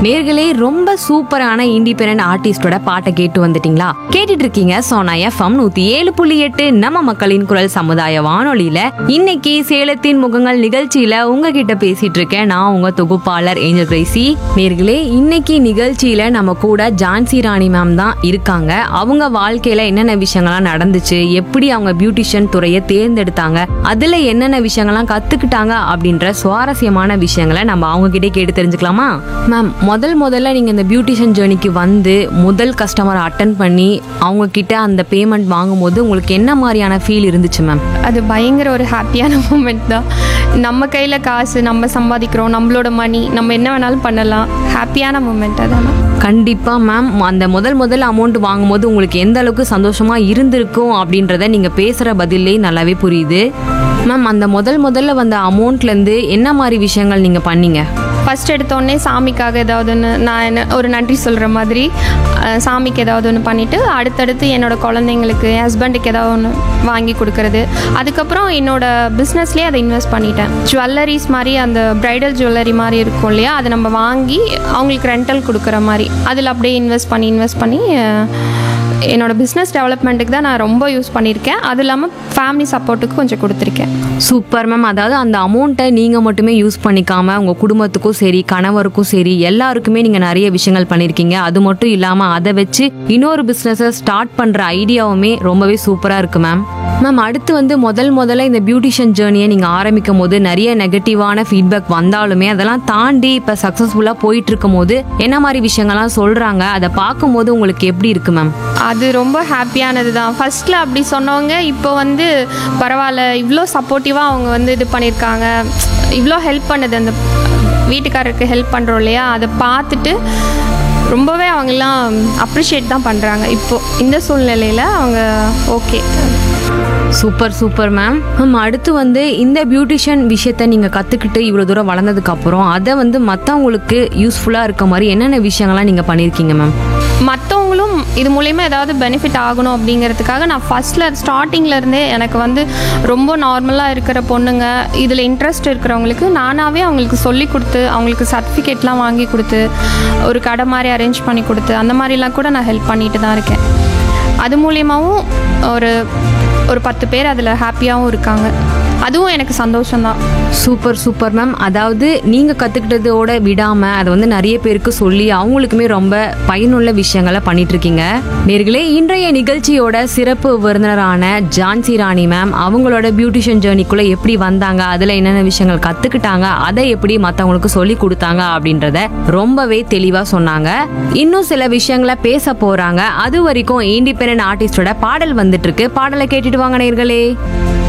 நேர்களே ரொம்ப சூப்பரான இண்டிபெண்டன்ட் ஆர்டிஸ்டோட பாட்டை கேட்டு வந்துட்டீங்களா கேட்டுட்டு இருக்கீங்க சோனா எஃப்எம் நூத்தி ஏழு புள்ளி எட்டு நம்ம மக்களின் குரல் சமுதாய வானொலியில இன்னைக்கு சேலத்தின் முகங்கள் நிகழ்ச்சியில உங்ககிட்ட பேசிட்டு இருக்கேன் நான் உங்க தொகுப்பாளர் ஏஞ்சல் கிரேசி நேர்களே இன்னைக்கு நிகழ்ச்சியில நம்ம கூட ஜான்சி ராணி மேம் தான் இருக்காங்க அவங்க வாழ்க்கையில என்னென்ன விஷயங்கள்லாம் நடந்துச்சு எப்படி அவங்க பியூட்டிஷியன் துறையை தேர்ந்தெடுத்தாங்க அதுல என்னென்ன விஷயங்கள்லாம் கத்துக்கிட்டாங்க அப்படின்ற சுவாரஸ்யமான விஷயங்களை நம்ம அவங்க கிட்டே கேட்டு தெரிஞ்சுக்கலாமா மேம் முதல் முதல்ல நீங்க இந்த பியூட்டிஷியன் ஜேர்னிக்கு வந்து முதல் கஸ்டமரை அட்டன் பண்ணி அவங்க கிட்ட அந்த பேமெண்ட் வாங்கும்போது உங்களுக்கு என்ன மாதிரியான ஃபீல் இருந்துச்சு மேம் அது பயங்கர ஒரு ஹாப்பியான மூமெண்ட் தான் நம்ம கையில் காசு நம்ம சம்பாதிக்கிறோம் நம்மளோட மணி நம்ம என்ன வேணாலும் பண்ணலாம் ஹாப்பியான மூமெண்ட் அதான் கண்டிப்பா மேம் அந்த முதல் முதல் அமௌண்ட் வாங்கும்போது உங்களுக்கு எந்த அளவுக்கு சந்தோஷமா இருந்திருக்கும் அப்படின்றத நீங்க பேசுற பதிலே நல்லாவே புரியுது மேம் அந்த முதல் முதல்ல வந்த அமௌண்ட்ல இருந்து என்ன மாதிரி விஷயங்கள் நீங்க பண்ணீங்க ஃபஸ்ட் எடுத்தோடனே சாமிக்காக ஏதாவது ஒன்று நான் என்ன ஒரு நன்றி சொல்கிற மாதிரி அஹ், சாமிக்கு ஏதாவது ஒன்று பண்ணிவிட்டு அடுத்தடுத்து என்னோட குழந்தைங்களுக்கு என் ஹஸ்பண்டுக்கு ஏதாவது ஒன்று வாங்கி கொடுக்கறது அதுக்கப்புறம் என்னோட பிஸ்னஸ்லேயே அதை இன்வெஸ்ட் பண்ணிட்டேன் ஜுவல்லரிஸ் மாதிரி அந்த ப்ரைடல் ஜுவல்லரி மாதிரி இருக்கும் இல்லையா அதை நம்ம வாங்கி அவங்களுக்கு ரெண்டல் கொடுக்குற மாதிரி அதில் அப்படியே இன்வெஸ்ட் பண்ணி இன்வெஸ்ட் பண்ணி அஹ், என்னோட பிஸ்னஸ் டெவலப்மெண்ட்டுக்கு தான் நான் ரொம்ப யூஸ் பண்ணியிருக்கேன் அது இல்லாமல் ஃபேமிலி சப்போர்ட்டுக்கு கொஞ்சம் கொடுத்துருக்கேன் சூப்பர் மேம் அதாவது அந்த அமௌண்ட்டை நீங்கள் மட்டுமே யூஸ் பண்ணிக்காம உங்கள் குடும்பத்துக்கும் சரி கணவருக்கும் சரி எல்லாருக்குமே நீங்கள் நிறைய விஷயங்கள் பண்ணியிருக்கீங்க அது மட்டும் இல்லாமல் அதை வச்சு இன்னொரு பிஸ்னஸை ஸ்டார்ட் பண்ணுற ஐடியாவுமே ரொம்பவே சூப்பராக இருக்கு மேம் மேம் அடுத்து வந்து முதல் முதல்ல இந்த பியூட்டிஷியன் ஜேர்னியை நீங்கள் ஆரம்பிக்கும் போது நிறைய நெகட்டிவான ஃபீட்பேக் வந்தாலுமே அதெல்லாம் தாண்டி இப்போ சக்ஸஸ்ஃபுல்லாக போயிட்டு இருக்கும் போது என்ன மாதிரி விஷயங்கள்லாம் சொல்கிறாங்க அதை பார்க்கும்போது உங்களுக்கு எப்படி இருக்கு மேம் அது ரொம்ப ஹாப்பியானது தான் ஃபஸ்ட்டில் அப்படி சொன்னவங்க இப்போ வந்து பரவாயில்ல இவ்வளோ சப்போர்ட்டிவாக அவங்க வந்து இது பண்ணியிருக்காங்க இவ்வளோ ஹெல்ப் பண்ணுது அந்த வீட்டுக்காரருக்கு ஹெல்ப் பண்ணுறோம் இல்லையா அதை பார்த்துட்டு ரொம்பவே அவங்கெல்லாம் அப்ரிஷியேட் தான் பண்ணுறாங்க இப்போது இந்த சூழ்நிலையில் அவங்க okay super super ma'am ma'am அடுத்து வந்து இந்த பியூட்டிஷியன் விஷயத்த நீங்கள் கற்றுக்கிட்டு இவ்வளோ தூரம் வளர்ந்ததுக்கு அப்புறம் அதை வந்து மற்றவங்களுக்கு யூஸ்ஃபுல்லாக இருக்க மாதிரி என்னென்ன விஷயங்கள்லாம் நீங்கள் பண்ணியிருக்கீங்க மேம் மற்றவங்களும் இது மூலயமா ஏதாவது பெனிஃபிட் ஆகணும் அப்படிங்கிறதுக்காக நான் ஃபஸ்ட்டில் ஸ்டார்டிங்லேருந்தே எனக்கு வந்து ரொம்ப நார்மலாக இருக்கிற பொண்ணுங்க இதில் இன்ட்ரெஸ்ட் இருக்கிறவங்களுக்கு நானாகவே அவங்களுக்கு சொல்லி கொடுத்து அவங்களுக்கு சர்டிஃபிகேட்லாம் வாங்கி கொடுத்து ஒரு கடை மாதிரி அரேஞ்ச் பண்ணி கொடுத்து அந்த மாதிரிலாம் கூட நான் ஹெல்ப் பண்ணிட்டு தான் இருக்கேன் அது மூலியமாகவும் ஒரு ஒரு பத்து பேர் அதில் ஹாப்பியாகவும் இருக்காங்க அதுவும் எனக்கு சந்தோஷம்தான் சூப்பர் சூப்பர் மேம் அதாவது நீங்கள் கற்றுக்கிட்டதோட விடாமல் அதை வந்து நிறைய பேருக்கு சொல்லி அவங்களுக்குமே ரொம்ப பயனுள்ள விஷயங்களை பண்ணிட்டு இருக்கீங்க நேர்களே இன்றைய நிகழ்ச்சியோட சிறப்பு விருந்தினரான ஜான்சி ராணி மேம் அவங்களோட பியூட்டிஷியன் ஜேர்னிக்குள்ளே எப்படி வந்தாங்க அதில் என்னென்ன விஷயங்கள் கற்றுக்கிட்டாங்க அதை எப்படி மற்றவங்களுக்கு சொல்லி கொடுத்தாங்க அப்படின்றத ரொம்பவே தெளிவாக சொன்னாங்க இன்னும் சில விஷயங்களை பேச போகிறாங்க அது வரைக்கும் இண்டிபெண்டன்ட் ஆர்டிஸ்டோட பாடல் வந்துட்டு இருக்கு பாடலை கேட்டுட்டு வாங்க நேர்களே